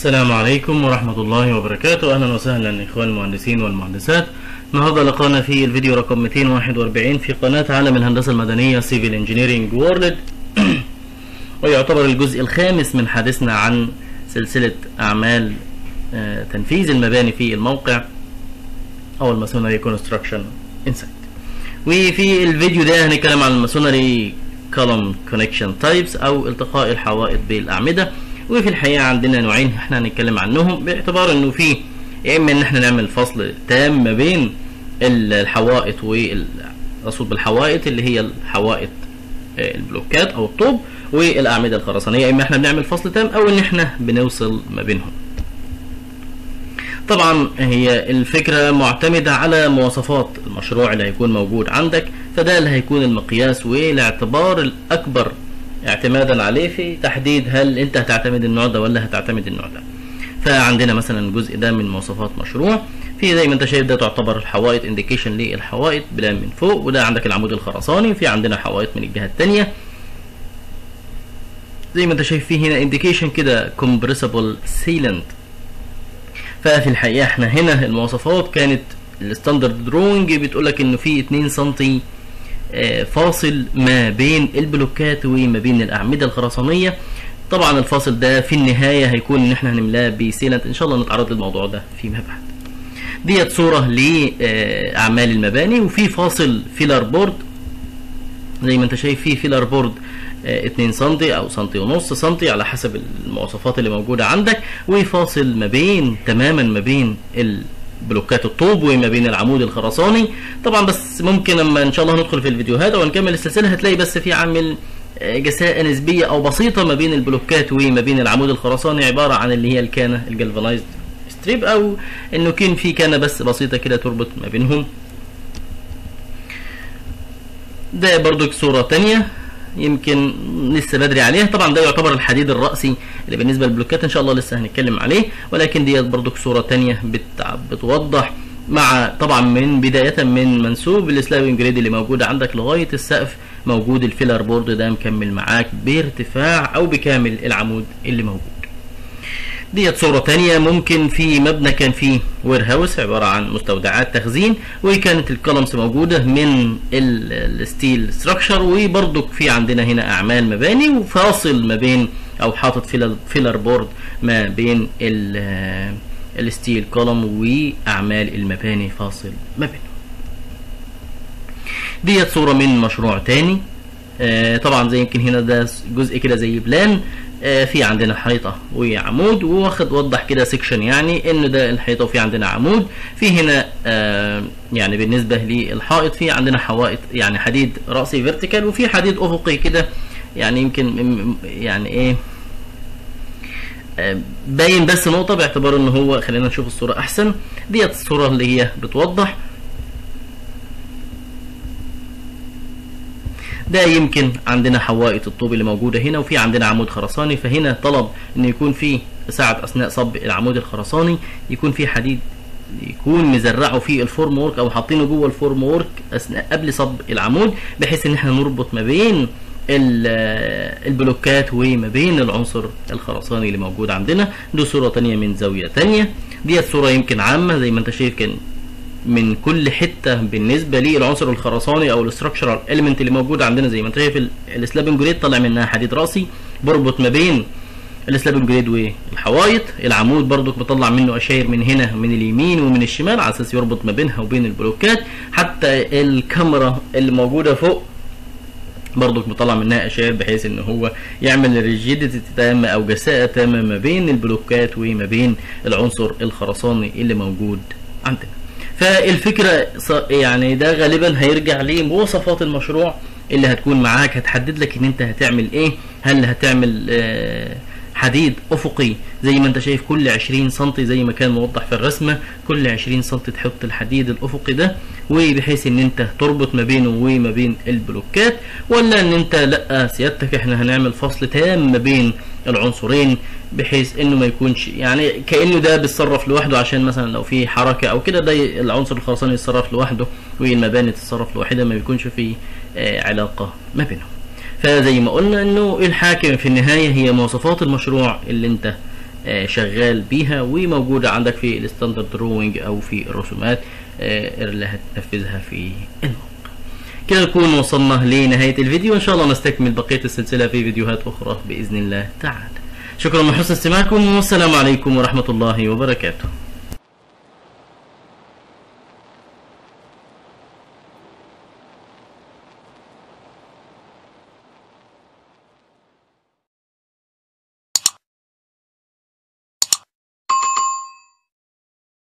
السلام عليكم ورحمة الله وبركاته أهلا وسهلا إخوان المهندسين والمهندسات النهاردة لقانا في الفيديو رقم 241 في قناة عالم الهندسة المدنية Civil Engineering World ويعتبر الجزء الخامس من حديثنا عن سلسلة أعمال آه، تنفيذ المباني في الموقع أو الماسونري كونستراكشن انسايت وفي الفيديو ده هنتكلم عن الماسونري كولوم كونكشن تايبس أو التقاء الحوائط بالأعمدة وفي الحقيقة عندنا نوعين احنا هنتكلم عنهم باعتبار انه في يا اما ان احنا نعمل فصل تام ما بين الحوائط والرصود بالحوائط اللي هي الحوائط آه، البلوكات او الطوب والاعمده الخرسانيه اما احنا بنعمل فصل تام او ان احنا بنوصل ما بينهم طبعا هي الفكرة معتمدة على مواصفات المشروع اللي هيكون موجود عندك فده اللي هيكون المقياس والاعتبار الأكبر اعتمادا عليه في تحديد هل انت هتعتمد النوع ده ولا هتعتمد النوع ده فعندنا مثلا الجزء ده من مواصفات مشروع في زي ما انت شايف ده تعتبر الحوائط انديكيشن للحوائط بلان من فوق وده عندك العمود الخرساني في عندنا حوائط من الجهه الثانيه زي ما انت شايف في هنا انديكيشن كده كومبريسبل سيلنت ففي الحقيقه احنا هنا المواصفات كانت الستاندرد دروينج بتقول لك انه في 2 سم آه، فاصل ما بين البلوكات وما بين الاعمده الخرسانيه طبعا الفاصل ده في النهايه هيكون ان احنا هنملاه بسيلنت ان شاء الله نتعرض للموضوع ده فيما بعد ديت صوره لاعمال المباني وفي فاصل فيلر بورد زي ما انت شايف في فيلر بورد 2 سم او سنتي ونص سنتي على حسب المواصفات اللي موجوده عندك وفاصل ما بين تماما ما بين بلوكات الطوب وما بين العمود الخرساني طبعا بس ممكن لما ان شاء الله ندخل في الفيديوهات او نكمل السلسله هتلاقي بس في عامل آه، جساء نسبيه او بسيطه ما بين البلوكات وما بين العمود الخرساني عباره عن اللي هي الكانه الجلفنايزد ستريب او انه كان في كانه بس بسيطه كده تربط ما بينهم ده برضو صوره تانية يمكن لسه بدري عليها طبعا ده يعتبر الحديد الرأسي اللي بالنسبة للبلوكات ان شاء الله لسه هنتكلم عليه ولكن ديت برضو صورة تانية بت- بتوضح مع طبعا من بداية من منسوب السلابنج جريد اللي موجود عندك لغاية السقف موجود الفيلر بورد ده مكمل معاك بارتفاع او بكامل العمود اللي موجود ديت صورة تانية ممكن في مبنى كان فيه وير هاوس عبارة عن مستودعات تخزين وكانت الكولمز موجودة من ال- الستيل ستراكشر وبرضك في عندنا هنا أعمال مباني وفاصل ما بين أو حاطط فيلر, فيلر بورد ما بين ال- الستيل كولوم وأعمال المباني فاصل ما بينهم ديت صورة من مشروع تاني آه، طبعا زي يمكن هنا ده جزء كده زي بلان آه، في عندنا حيطة وعمود واخد وضح كده سيكشن يعني ان ده الحيطة وفي عندنا عمود في هنا آه، يعني بالنسبة للحائط في عندنا حوائط يعني حديد رأسي فيرتيكال وفي حديد افقي كده يعني يمكن م- م- يعني ايه آه، باين بس نقطة باعتبار ان هو خلينا نشوف الصورة احسن ديت الصورة اللي هي بتوضح ده يمكن عندنا حوائط الطوب اللي موجوده هنا وفي عندنا عمود خرساني فهنا طلب ان يكون في ساعة اثناء صب العمود الخرساني يكون في حديد يكون مزرعه في الفورم وورك او حاطينه جوه الفورم وورك اثناء قبل صب العمود بحيث ان احنا نربط ما بين ال- البلوكات وما بين العنصر الخرساني اللي موجود عندنا دي صورة تانية من زاوية تانية ديت صورة يمكن عامة زي ما انت شايف كان من كل حته بالنسبه للعنصر الخرساني او الاستراكشرال اليمنت اللي موجود عندنا زي ما انت شايف السلابنج جريد طالع منها حديد راسي بربط ما بين السلابنج جريد والحوايط العمود برضو بطلع منه اشاير من هنا من اليمين ومن الشمال على اساس يربط ما بينها وبين البلوكات حتى الكاميرا اللي موجوده فوق برضك بطلع منها اشياء بحيث ان هو يعمل ريجيديتي تامه او جساءه تامه ما بين البلوكات وما بين العنصر الخرساني اللي موجود عندنا فالفكره ص- يعني ده غالبا هيرجع لمواصفات المشروع اللي هتكون معاك هتحدد لك ان انت هتعمل ايه هل هتعمل آه حديد افقي زي ما انت شايف كل 20 سم زي ما كان موضح في الرسمه كل 20 سم تحط الحديد الافقي ده وبحيث ان انت تربط ما بينه وما بين البلوكات ولا ان انت لا سيادتك احنا هنعمل فصل تام ما بين العنصرين بحيث انه ما يكونش يعني كانه ده بيتصرف لوحده عشان مثلا لو في حركه او كده ده العنصر الخرساني يتصرف لوحده والمباني تتصرف لوحدها ما بيكونش في آه علاقه ما بينهم فزي ما قلنا انه الحاكم في النهايه هي مواصفات المشروع اللي انت آه، شغال بيها وموجودة عندك في الستاندرد دروينج او في الرسومات آه، اللي هتنفذها في الموقع كده نكون وصلنا لنهاية الفيديو ان شاء الله نستكمل بقية السلسلة في فيديوهات اخرى باذن الله تعالى شكرا لحسن استماعكم والسلام عليكم ورحمة الله وبركاته